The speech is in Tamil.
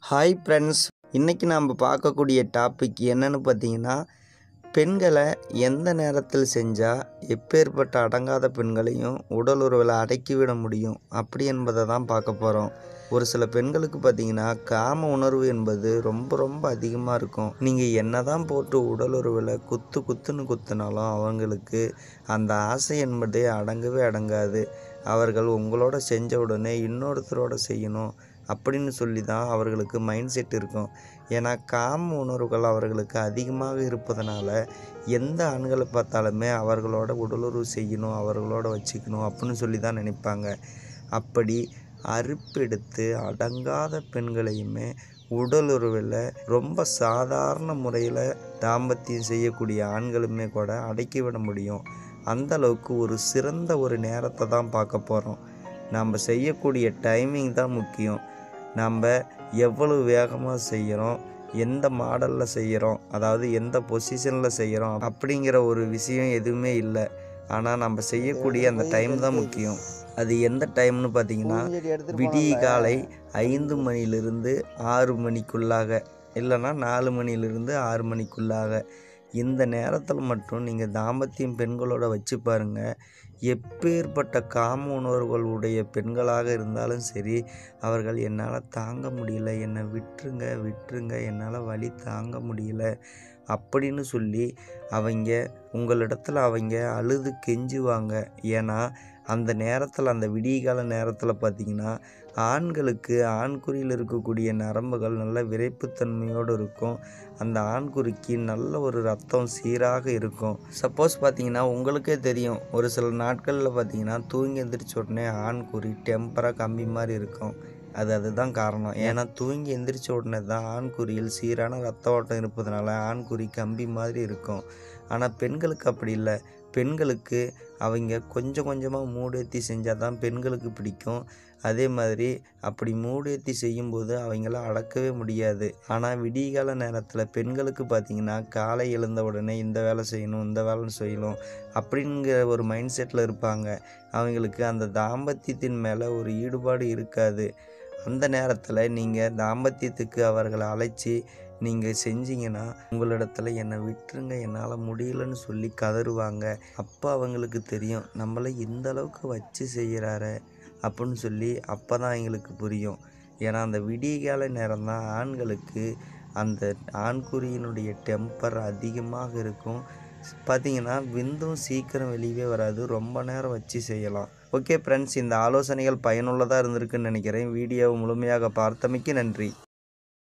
ஹாய் ஃப்ரெண்ட்ஸ் இன்றைக்கி நாம் பார்க்கக்கூடிய டாபிக் என்னன்னு பார்த்தீங்கன்னா பெண்களை எந்த நேரத்தில் செஞ்சால் எப்பேற்பட்ட அடங்காத பெண்களையும் உடல் உறவில் அடக்கிவிட முடியும் அப்படி என்பதை தான் பார்க்க போகிறோம் ஒரு சில பெண்களுக்கு பார்த்தீங்கன்னா காம உணர்வு என்பது ரொம்ப ரொம்ப அதிகமாக இருக்கும் நீங்கள் என்ன தான் போட்டு உடல் உறவில் குத்து குத்துன்னு குத்துனாலும் அவங்களுக்கு அந்த ஆசை என்பதே அடங்கவே அடங்காது அவர்கள் உங்களோட செஞ்ச உடனே இன்னொருத்தரோட செய்யணும் அப்படின்னு சொல்லி தான் அவர்களுக்கு மைண்ட் செட் இருக்கும் ஏன்னா காம உணர்வுகள் அவர்களுக்கு அதிகமாக இருப்பதனால எந்த ஆண்களை பார்த்தாலுமே அவர்களோட உடலுறவு செய்யணும் அவர்களோட வச்சுக்கணும் அப்படின்னு சொல்லி தான் நினைப்பாங்க அப்படி அறுப்பெடுத்து அடங்காத பெண்களையுமே உடலுறவில் ரொம்ப சாதாரண முறையில் தாம்பத்தியம் செய்யக்கூடிய ஆண்களுமே கூட அடக்கிவிட முடியும் அந்த அளவுக்கு ஒரு சிறந்த ஒரு நேரத்தை தான் பார்க்க போகிறோம் நம்ம செய்யக்கூடிய டைமிங் தான் முக்கியம் நம்ம எவ்வளவு வேகமாக செய்கிறோம் எந்த மாடலில் செய்கிறோம் அதாவது எந்த பொசிஷனில் செய்கிறோம் அப்படிங்கிற ஒரு விஷயம் எதுவுமே இல்லை ஆனால் நம்ம செய்யக்கூடிய அந்த டைம் தான் முக்கியம் அது எந்த டைம்னு பார்த்தீங்கன்னா விடிய காலை ஐந்து மணிலிருந்து ஆறு மணிக்குள்ளாக இல்லைன்னா நாலு மணிலிருந்து ஆறு மணிக்குள்ளாக இந்த நேரத்தில் மட்டும் நீங்கள் தாம்பத்தியம் பெண்களோட வச்சு பாருங்கள் எப்பேற்பட்ட காம உணர்வுகள் உடைய பெண்களாக இருந்தாலும் சரி அவர்கள் என்னால் தாங்க முடியல என்னை விட்டுருங்க விட்டுருங்க என்னால் வலி தாங்க முடியல அப்படின்னு சொல்லி அவங்க உங்களிடத்துல அவங்க அழுது கெஞ்சுவாங்க ஏன்னா அந்த நேரத்தில் அந்த விடியகால நேரத்தில் பார்த்தீங்கன்னா ஆண்களுக்கு ஆண்குறியில் இருக்கக்கூடிய நரம்புகள் நல்ல விரைப்புத்தன்மையோடு இருக்கும் அந்த ஆண்குறிக்கு நல்ல ஒரு ரத்தம் சீராக இருக்கும் சப்போஸ் பார்த்தீங்கன்னா உங்களுக்கே தெரியும் ஒரு சில நாட்களில் பார்த்தீங்கன்னா தூங்கி எந்திரிச்ச உடனே ஆண்குறி டெம்பராக கம்பி மாதிரி இருக்கும் அது அதுதான் காரணம் ஏன்னா தூங்கி எந்திரிச்ச உடனே தான் ஆண்குறியில் சீரான ரத்த ஓட்டம் இருப்பதனால ஆண்குறி கம்பி மாதிரி இருக்கும் ஆனால் பெண்களுக்கு அப்படி இல்லை பெண்களுக்கு அவங்க கொஞ்சம் கொஞ்சமாக மூடேற்றி செஞ்சால் தான் பெண்களுக்கு பிடிக்கும் அதே மாதிரி அப்படி மூடேற்றி செய்யும்போது அவங்கள அடக்கவே முடியாது ஆனால் விடிகால நேரத்தில் பெண்களுக்கு பார்த்திங்கன்னா காலை எழுந்த உடனே இந்த வேலை செய்யணும் இந்த வேலை செய்யணும் அப்படிங்கிற ஒரு மைண்ட் செட்டில் இருப்பாங்க அவங்களுக்கு அந்த தாம்பத்தியத்தின் மேலே ஒரு ஈடுபாடு இருக்காது அந்த நேரத்தில் நீங்கள் தாம்பத்தியத்துக்கு அவர்களை அழைச்சி நீங்கள் செஞ்சீங்கன்னா உங்களிடத்துல என்னை விட்டுருங்க என்னால் முடியலன்னு சொல்லி கதறுவாங்க அப்போ அவங்களுக்கு தெரியும் நம்மளை இந்த அளவுக்கு வச்சு செய்கிறாரு அப்படின்னு சொல்லி அப்போ தான் அவங்களுக்கு புரியும் ஏன்னா அந்த விடியகால நேரம் தான் ஆண்களுக்கு அந்த ஆண்குறியினுடைய டெம்பர் அதிகமாக இருக்கும் பார்த்தீங்கன்னா விந்தும் சீக்கிரம் வெளியவே வராது ரொம்ப நேரம் வச்சு செய்யலாம் ஓகே ஃப்ரெண்ட்ஸ் இந்த ஆலோசனைகள் பயனுள்ளதாக இருந்திருக்குன்னு நினைக்கிறேன் வீடியோவை முழுமையாக பார்த்தமைக்கு நன்றி